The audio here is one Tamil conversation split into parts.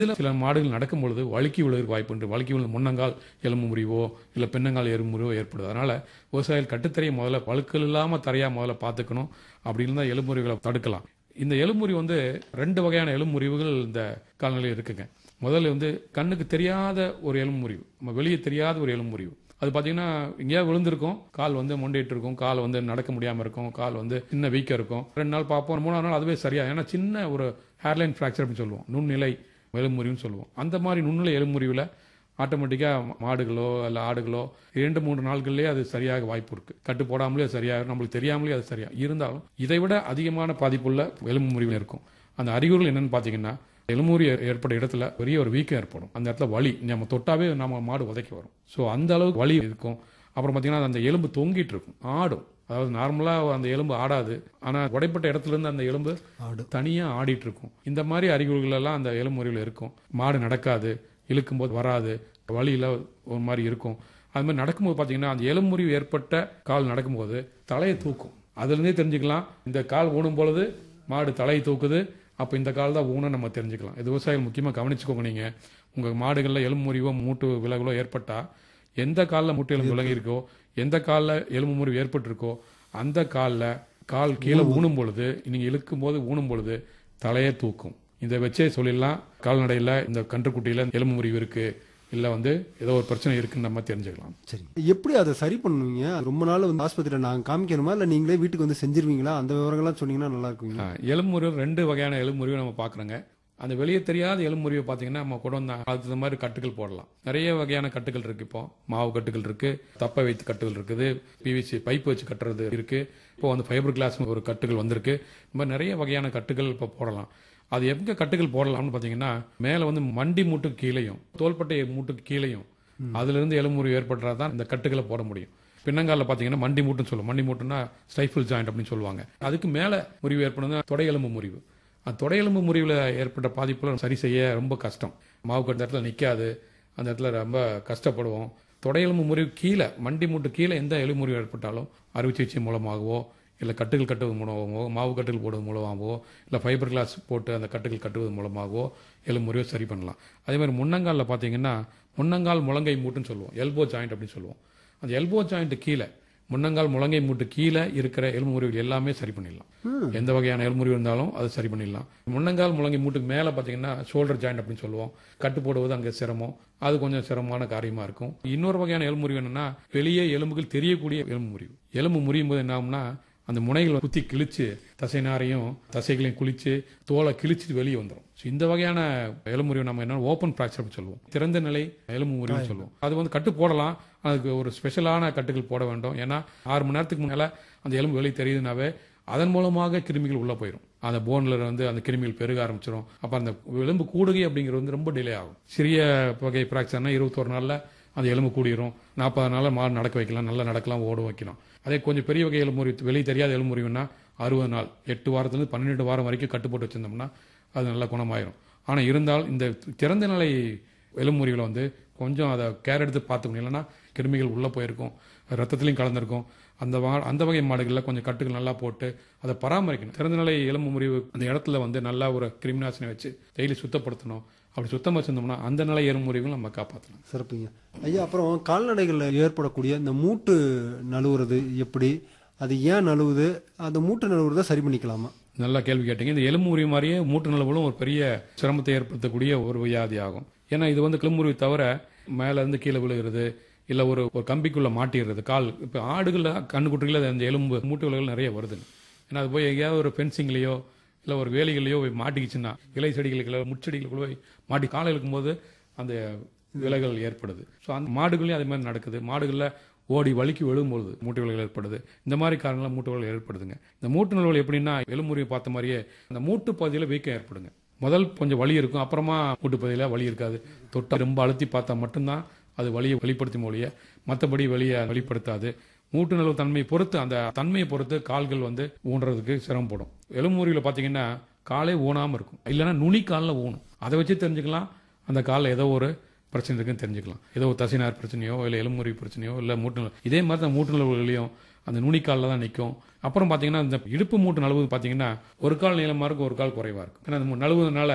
இதில் சில மாடுகள் நடக்கும் பொழுது வழுக்கி விழுவதற்கு வாய்ப்பு உண்டு வழுக்கி விழுந்து முன்னங்கால் எலும்பு முறிவோ இல்லை பின்னங்கால் எலும்பு முறிவோ ஏற்படுது அதனால விவசாயிகள் கட்டுத்தரையை முதல்ல வழுக்கல் இல்லாமல் தரையா முதல்ல பார்த்துக்கணும் அப்படின்னு தான் எலும்பு முறிவுகளை தடுக்கலாம் இந்த எலும்புரி வந்து ரெண்டு வகையான எலும்பு முறிவுகள் இந்த கால்நிலையில் இருக்குங்க முதல்ல வந்து கண்ணுக்கு தெரியாத ஒரு எலும்பு முறிவு நம்ம வெளியே தெரியாத ஒரு எலும்பு முறிவு அது பார்த்தீங்கன்னா எங்கேயாவது விழுந்திருக்கும் கால் வந்து மொண்டிட்டு இருக்கும் கால் வந்து நடக்க முடியாமல் இருக்கும் கால் வந்து சின்ன வீக்கம் இருக்கும் ரெண்டு நாள் பார்ப்போம் மூணாவது நாள் அதுவே சரியா ஏன்னா சின்ன ஒரு ஹேர்லைன் ஃப்ராக்சர் அப்படின்னு சொல்லுவோம் நுண்ணிலை எலும்புரிவுன்னு சொல்லுவோம் அந்த மாதிரி நுண்ணிலை எலும்புரிவில் ஆட்டோமேட்டிக்காக மாடுகளோ இல்லை ஆடுகளோ இரண்டு மூன்று நாட்கள்லேயே அது சரியாக வாய்ப்பு இருக்கு கட்டு போடாமலே அது சரியாக நம்மளுக்கு தெரியாமலே அது சரியா இருந்தாலும் இதை விட அதிகமான பாதிப்புள்ள எலும்பு முறிவு இருக்கும் அந்த அறிகுறிகள் என்னன்னு பார்த்தீங்கன்னா எலும்புரி ஏற்பட்ட இடத்துல பெரிய ஒரு வீக்கம் ஏற்படும் அந்த இடத்துல வலி நம்ம தொட்டாவே நம்ம மாடு உதைக்கி வரும் ஸோ அந்த அளவுக்கு வலி இருக்கும் அப்புறம் பார்த்தீங்கன்னா அந்த எலும்பு தொங்கிட்டு இருக்கும் ஆடும் அதாவது நார்மலாக அந்த எலும்பு ஆடாது ஆனால் உடைப்பட்ட இடத்துல இருந்து அந்த எலும்பு ஆடு தனியாக ஆடிட்டு இருக்கும் இந்த மாதிரி அறிகுறிகள் எல்லாம் அந்த எலும்பு முறிவில் இருக்கும் மாடு நடக்காது இழுக்கும்போது வராது வழியில் ஒரு மாதிரி இருக்கும் அது மாதிரி நடக்கும்போது பார்த்தீங்கன்னா அந்த எலும்பு முறிவு ஏற்பட்ட கால் நடக்கும்போது தலையை தூக்கும் அதுலேருந்தே தெரிஞ்சுக்கலாம் இந்த கால் ஊனும் பொழுது மாடு தலையை தூக்குது அப்போ இந்த கால் தான் ஊனம் நம்ம தெரிஞ்சுக்கலாம் இது விவசாயிகள் முக்கியமாக கவனிச்சுக்கோங்க நீங்கள் உங்கள் மாடுகளில் எலும்பு முறிவோ மூட்டு விலகலோ ஏற்பட்டால் எந்த காலில் மூட்டு எலும்பு விலகி இருக்கோ எந்த காலில் எலும்பு முறிவு ஏற்பட்டிருக்கோ அந்த காலில் கால் கீழே ஊனும் பொழுது நீங்கள் இழுக்கும் போது ஊனும் பொழுது தலையே தூக்கும் இதை வச்சே சொல்லிடலாம் கால்நடையில் இந்த கன்றுக்குட்டியில் எலும்பு முறிவு இருக்கு இல்லை வந்து ஏதோ ஒரு பிரச்சனை இருக்குன்னு நம்ம தெரிஞ்சுக்கலாம் சரி எப்படி அதை சரி பண்ணுவீங்க ரொம்ப நாள் வந்து ஆஸ்பத்திரியில் நாங்கள் காமிக்கணுமா இல்லை நீங்களே வீட்டுக்கு வந்து செஞ்சிருவீங்களா அந்த விவரங்கள்லாம் சொன்னீங்கன்னா நல்லா இருக்குங்க ஆ, எலும்பு முறிவு ரெண்டு வகையான எலும்பு முறிவு நம்ம பார்க்குறோங்க அந்த வெளியே தெரியாத எலும்பு முறிவை பார்த்தீங்கன்னா நம்ம கூட வந்து அதுக்கு தகுந்த மாதிரி கட்டுகள் போடலாம் நிறைய வகையான கட்டுகள் இருக்கு இப்போ மாவு கட்டுகள் இருக்கு தப்பை வைத்து கட்டுகள் இருக்குது பிவிசி பைப் வச்சு கட்டுறது இருக்கு இப்போ வந்து ஃபைபர் கிளாஸ் ஒரு கட்டுகள் வந்திருக்கு இந்த மாதிரி நிறைய வகையான கட்டுகள் இப்போ போடலாம் அது எங்க கட்டுகள் போடலாம்னு பார்த்தீங்கன்னா மேலே வந்து மண்டி மூட்டுக்கு கீழேயும் தோள்பட்டை மூட்டுக்கு கீழேயும் அதுல இருந்து எலும்பு முறிவு ஏற்படுறதா தான் இந்த கட்டுகளை போட முடியும் பின்னங்காலில் பார்த்தீங்கன்னா மண்டி மூட்டுன்னு சொல்லுவோம் மண்டி மூட்டுன்னா ஸ்டைஃபிள் ஜாயிண்ட் அப்படின்னு சொல்லுவாங்க அதுக்கு மேலே முறிவு ஏற்படுதுன்னா தொடை எலும்பு முறிவு அந்த தொடை எலும்பு முறிவில் ஏற்பட்ட பாதிப்புல சரி செய்ய ரொம்ப கஷ்டம் மாவு கட்ட இடத்துல நிற்காது அந்த இடத்துல ரொம்ப கஷ்டப்படுவோம் தொடை எலும்பு முறிவு கீழே மண்டி மூட்டு கீழே எந்த எலும்பு முறிவு ஏற்பட்டாலும் அறுவை சிகிச்சை மூலமாகவோ இல்லை கட்டுகள் கட்டுவது மூலமாகவோ மாவு கட்டுகள் போடுவது மூலமாகவோ இல்லை ஃபைபர் கிளாஸ் போட்டு அந்த கட்டுகள் கட்டுவது மூலமாகவோ எலும்பு முறிவை சரி பண்ணலாம் அதே மாதிரி முன்னங்காலில் பார்த்தீங்கன்னா முன்னங்கால் முழங்கை மூட்டுன்னு சொல்லுவோம் எல்போ ஜாயிண்ட் அப்படின்னு சொல்லுவோம் அந்த எல்போ ஜாயிண்ட் கீழே முன்னங்கால் முழங்கை மூட்டு கீழே இருக்கிற எலும்பு முறிவுகள் எல்லாமே சரி பண்ணிடலாம் எந்த வகையான எலும்பு முறிவு இருந்தாலும் அது சரி பண்ணிடலாம் முன்னங்கால் முழங்கை மூட்டுக்கு மேலே பார்த்தீங்கன்னா ஷோல்டர் ஜாயிண்ட் அப்படின்னு சொல்லுவோம் கட்டு போடுவது அங்கே சிரமம் அது கொஞ்சம் சிரமமான காரியமா இருக்கும் இன்னொரு வகையான எலும்பு முறிவு என்னன்னா வெளியே எலும்புகள் தெரியக்கூடிய எலும்பு முறிவு எலும்பு முறியும் போது என்ன ஆகும்னா அந்த முனைகளை குத்தி கிழிச்சு தசை நாரையும் தசைகளையும் குளிச்சு தோலை கிழிச்சிட்டு வெளியே வந்துடும் ஸோ இந்த வகையான எலும்பு முறிவு நம்ம என்ன ஓப்பன் ஃப்ராக்சர் சொல்லுவோம் திறந்த நிலை எலும்பு முறிவு சொல்லுவோம் அது வந்து கட்டு போடலாம் அதுக்கு ஒரு ஸ்பெஷலான கட்டுகள் போட வேண்டும் ஏன்னா ஆறு மணி நேரத்துக்கு முன்னால அந்த எலும்பு வெளியே தெரியுதுனாவே அதன் மூலமாக கிருமிகள் உள்ள போயிடும் அந்த போன்ல வந்து அந்த கிருமிகள் பெருக ஆரம்பிச்சிடும் அப்ப அந்த எலும்பு கூடுகை அப்படிங்கிறது வந்து ரொம்ப டிலே ஆகும் சிறிய வகை ஃப்ராக்சர்னா இருபத்தொரு நாள்ல அந்த எலும்பு கூடிரும் நாற்பது நாள்ல மாடு நடக்க வைக்கலாம் நல்லா நடக்கலாம் ஓட வைக்கலாம் அதே கொஞ்சம் பெரிய வகை எலும்பு முறிவு வெளியே தெரியாத எலும்பு முறிவுன்னா அறுபது நாள் எட்டு வாரத்துலேருந்து பன்னெண்டு வாரம் வரைக்கும் கட்டுப்போட்டு வச்சிருந்தோம்னா அது நல்லா குணமாயிரும் ஆனால் இருந்தால் இந்த திறந்த நிலை எலும்பு முறிவில் வந்து கொஞ்சம் அதை கேர் எடுத்து பார்த்துக்கணும் இல்லைன்னா கிருமிகள் உள்ளே போயிருக்கும் ரத்தத்துலையும் கலந்துருக்கும் அந்த வா அந்த வகை மாடுகளில் கொஞ்சம் கட்டுகள் நல்லா போட்டு அதை பராமரிக்கணும் திறந்த நிலை எலும்பு முறிவு அந்த இடத்துல வந்து நல்லா ஒரு கிருமிநாசினி வச்சு டெய்லி சுத்தப்படுத்தணும் அப்படி சுத்தமாக வச்சிருந்தோம்னா அந்த நிலை எலும்பு முறிவுகள் நம்ம காப்பாற்றலாம் சிறப்புங்க ஐயா அப்புறம் கால்நடைகளில் ஏற்படக்கூடிய இந்த மூட்டு நழுவுறது எப்படி அது ஏன் நழுவுது அந்த மூட்டு நழுவுறதை சரி பண்ணிக்கலாமா நல்லா கேள்வி கேட்டீங்க இந்த எலும்பு முறிவு மாதிரியே மூட்டு நிலவுகளும் ஒரு பெரிய சிரமத்தை ஏற்படுத்தக்கூடிய ஒரு வியாதி ஆகும் ஏன்னா இது வந்து எலும்புரிவு தவிர மேல இருந்து கீழே விழுகிறது இல்ல ஒரு ஒரு கம்பிக்குள்ள மாட்டிடுறது கால் இப்ப ஆடுகள்ல கண்ணுக்குட்டிகள அந்த எலும்பு மூட்டு விலகல் நிறைய வருது ஏன்னா அது போய் எங்கேயாவது ஒரு ஃபென்சிங்லயோ இல்ல ஒரு வேலிகள்லயோ போய் மாட்டிக்கிச்சுன்னா இலை செடிகளுக்குள்ள முட்செடிகளுக்குள்ள போய் மாட்டி காலை இழுக்கும்போது அந்த விலகல் ஏற்படுது ஸோ அந்த மாடுகள்லையும் அதே மாதிரி நடக்குது மாடுகளில் ஓடி வலிக்கு விழும்பொழுது மூட்டு விலகல் ஏற்படுது இந்த மாதிரி காரணங்களால் மூட்டு விலகல் ஏற்படுதுங்க இந்த மூட்டு நிலவல் எப்படின்னா எலும்புரியை பார்த்த மாதிரியே அந்த மூட்டு பகுதியில் வீக்கம் ஏற்படுங்க முதல் கொஞ்சம் வலி இருக்கும் அப்புறமா மூட்டு பகுதியில் வலி இருக்காது தொட்டா ரொம்ப அழுத்தி பார்த்தா மட்டும்தான் அது வலியை வெளிப்படுத்தும் மொழிய மற்றபடி வலியை வெளிப்படுத்தாது மூட்டு நிலவு தன்மையை பொறுத்து அந்த தன்மையை பொறுத்து கால்கள் வந்து ஊன்றதுக்கு சிரமப்படும் எலும்புரியில் பார்த்தீங்கன்னா காலே ஊனாமல் இருக்கும் இல்லைன்னா நுனி காலில் ஊனும் அதை வச்சு தெரிஞ்சுக்கலாம் அந்த காலில் ஏதோ ஒரு பிரச்சனை இருக்குன்னு தெரிஞ்சுக்கலாம் ஏதோ ஒரு தசைநார் பிரச்சனையோ இல்லை எலும்புரி பிரச்சனையோ இல்லை மூட்டு நில- இதே மாதிரி தான் மூட்டு நிலவுகளையும் அந்த நுனிக்காலில் தான் நிற்கும் அப்புறம் பார்த்தீங்கன்னா இந்த இடுப்பு மூட்டு நழுவு பார்த்தீங்கன்னா ஒரு கால் நீளமாக இருக்கும் ஒரு கால் குறைவாக இருக்கும் ஏன்னா அந்த நழுவுனால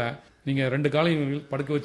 நீங்க ரெண்டு காலையும் படுக்க வச்சு